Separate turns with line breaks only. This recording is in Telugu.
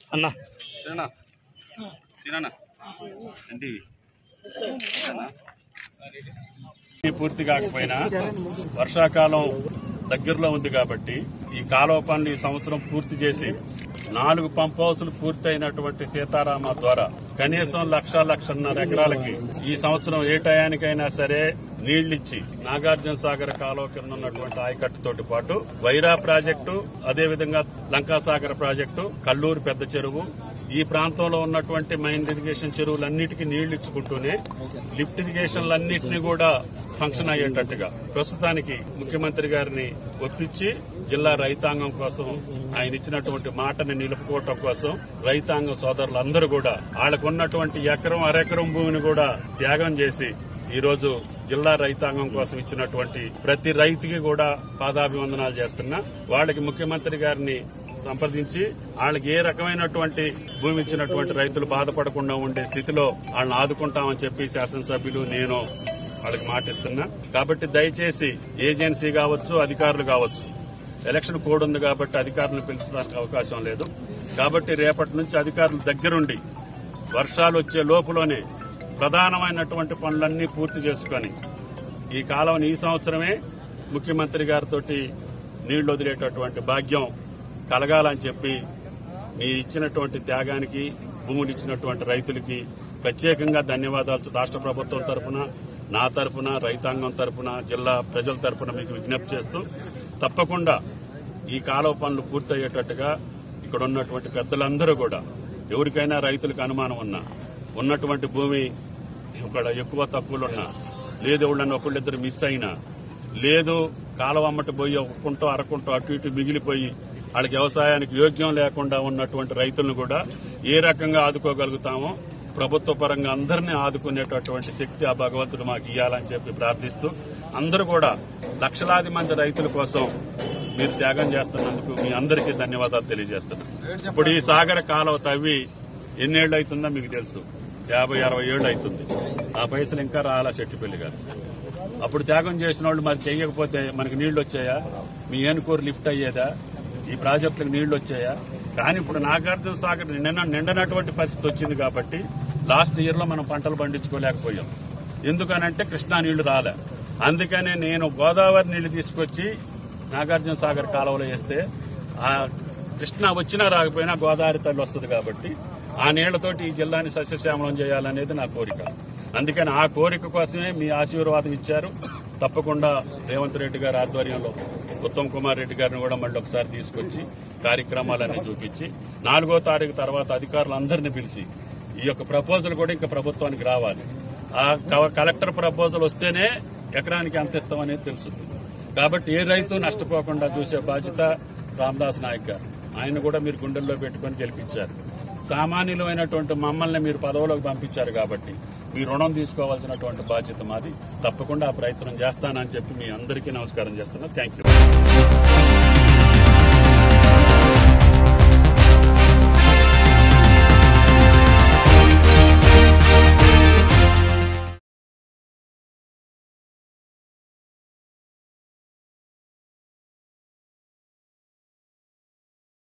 అన్న
తిననా తిననా ఏంటి పూర్తి కాకపోయినా వర్షాకాలం దగ్గరలో ఉంది కాబట్టి ఈ కాలువ పనులు ఈ సంవత్సరం పూర్తి చేసి నాలుగు పంప్ హౌసులు పూర్తయినటువంటి సీతారామ ద్వారా కనీసం లక్ష లక్షన్నర ఎకరాలకి ఈ సంవత్సరం ఏ టయానికైనా సరే నీళ్లిచ్చి నాగార్జున సాగర్ కాలువ కింద ఉన్నటువంటి ఆయకట్టుతోటి పాటు వైరా ప్రాజెక్టు అదేవిధంగా లంకాసాగర్ ప్రాజెక్టు కల్లూరు పెద్ద చెరువు ఈ ప్రాంతంలో ఉన్నటువంటి మైన్ ఇరిగేషన్ చెరువులన్నిటికీ నీళ్లు ఇచ్చుకుంటూనే లిఫ్ట్ ఇరిగేషన్లన్నింటినీ కూడా ఫంక్షన్ అయ్యేటట్టుగా ప్రస్తుతానికి ముఖ్యమంత్రి గారిని ఒప్పించి జిల్లా రైతాంగం కోసం ఆయన ఇచ్చినటువంటి మాటని నిలుపుకోవటం కోసం రైతాంగ సోదరులందరూ కూడా వాళ్ళకు ఉన్నటువంటి ఎకరం అరెకరం భూమిని కూడా త్యాగం చేసి ఈ రోజు జిల్లా రైతాంగం కోసం ఇచ్చినటువంటి ప్రతి రైతుకి కూడా పాదాభివందనాలు చేస్తున్నా వాళ్ళకి ముఖ్యమంత్రి గారిని సంప్రదించి వాళ్ళకి ఏ రకమైనటువంటి భూమి ఇచ్చినటువంటి రైతులు బాధపడకుండా ఉండే స్థితిలో వాళ్ళని ఆదుకుంటామని చెప్పి శాసనసభ్యులు నేను వాళ్ళకి మాటిస్తున్నా కాబట్టి దయచేసి ఏజెన్సీ కావచ్చు అధికారులు కావచ్చు ఎలక్షన్ కోడ్ ఉంది కాబట్టి అధికారులను పిలిచడానికి అవకాశం లేదు కాబట్టి రేపటి నుంచి అధికారులు దగ్గరుండి వర్షాలు వచ్చే లోపులోనే ప్రధానమైనటువంటి పనులన్నీ పూర్తి చేసుకొని ఈ కాలం ఈ సంవత్సరమే ముఖ్యమంత్రి గారితో నీళ్లు వదిలేటటువంటి భాగ్యం కలగాలని చెప్పి మీరు ఇచ్చినటువంటి త్యాగానికి భూములు ఇచ్చినటువంటి రైతులకి ప్రత్యేకంగా ధన్యవాదాలు రాష్ట్ర ప్రభుత్వం తరపున నా తరపున రైతాంగం తరపున జిల్లా ప్రజల తరపున మీకు విజ్ఞప్తి చేస్తూ తప్పకుండా ఈ కాలువ పనులు పూర్తయ్యేటట్టుగా ఇక్కడ ఉన్నటువంటి పెద్దలందరూ కూడా ఎవరికైనా రైతులకు అనుమానం ఉన్నా ఉన్నటువంటి భూమి ఇక్కడ ఎక్కువ తక్కువలున్నా లేదు ఎవళ్ళని ఒకళ్ళిద్దరు మిస్ అయినా లేదు కాలువ అమ్మటి పోయి ఒక కుంటో అరకుంటో అటు ఇటు మిగిలిపోయి వాళ్ళకి వ్యవసాయానికి యోగ్యం లేకుండా ఉన్నటువంటి రైతులను కూడా ఏ రకంగా ఆదుకోగలుగుతామో ప్రభుత్వ పరంగా అందరినీ ఆదుకునేటటువంటి శక్తి ఆ భగవంతుడు మాకు ఇవ్వాలని చెప్పి ప్రార్థిస్తూ అందరూ కూడా లక్షలాది మంది రైతుల కోసం మీరు త్యాగం చేస్తున్నందుకు మీ అందరికీ ధన్యవాదాలు తెలియజేస్తున్నాను ఇప్పుడు ఈ సాగర కాలువ తవ్వి ఎన్నేళ్లు అవుతుందో మీకు తెలుసు యాభై అరవై ఏళ్ళు అవుతుంది ఆ పైసలు ఇంకా రాలా చెట్టుపల్లి గారు అప్పుడు త్యాగం చేసిన వాళ్ళు మరి చేయకపోతే మనకి నీళ్లు వచ్చాయా మీ ఏనుకూరు లిఫ్ట్ అయ్యేదా ఈ ప్రాజెక్టులకు నీళ్లు వచ్చాయా కానీ ఇప్పుడు నాగార్జున సాగర్ నిండ నిండనటువంటి పరిస్థితి వచ్చింది కాబట్టి లాస్ట్ ఇయర్ లో మనం పంటలు పండించుకోలేకపోయాం ఎందుకనంటే కృష్ణా నీళ్లు రాలే అందుకనే నేను గోదావరి నీళ్లు తీసుకొచ్చి నాగార్జున సాగర్ కాలువలో వేస్తే ఆ కృష్ణా వచ్చినా రాకపోయినా గోదావరి తల్లి వస్తుంది కాబట్టి ఆ నీళ్లతోటి ఈ జిల్లాని సస్యశ్యామలం చేయాలనేది నా కోరిక అందుకని ఆ కోరిక కోసమే మీ ఆశీర్వాదం ఇచ్చారు తప్పకుండా రేవంత్ రెడ్డి గారి ఆధ్వర్యంలో ఉత్తమ్ కుమార్ రెడ్డి గారిని కూడా మళ్ళీ ఒకసారి తీసుకొచ్చి కార్యక్రమాలన్నీ చూపించి నాలుగో తారీఖు తర్వాత అధికారులందరినీ పిలిచి ఈ యొక్క ప్రపోజల్ కూడా ఇంకా ప్రభుత్వానికి రావాలి ఆ క- కలెక్టర్ ప్రపోజల్ వస్తేనే ఎకరానికి ఎంత ఇస్తామనేది తెలుస్తుంది కాబట్టి ఏ రైతు నష్టపోకుండా చూసే బాధ్యత రామదాస్ నాయక్ గారు ఆయన కూడా మీరు గుండెల్లో పెట్టుకొని గెలిపించారు సామాన్యులమైనటువంటి మమ్మల్ని మీరు పదవులోకి పంపించారు కాబట్టి మీ రుణం తీసుకోవాల్సినటువంటి బాధ్యత మాది తప్పకుండా ఆ ప్రయత్నం చేస్తానని చెప్పి మీ అందరికీ నమస్కారం చేస్తున్నా థ్యాంక్ యూ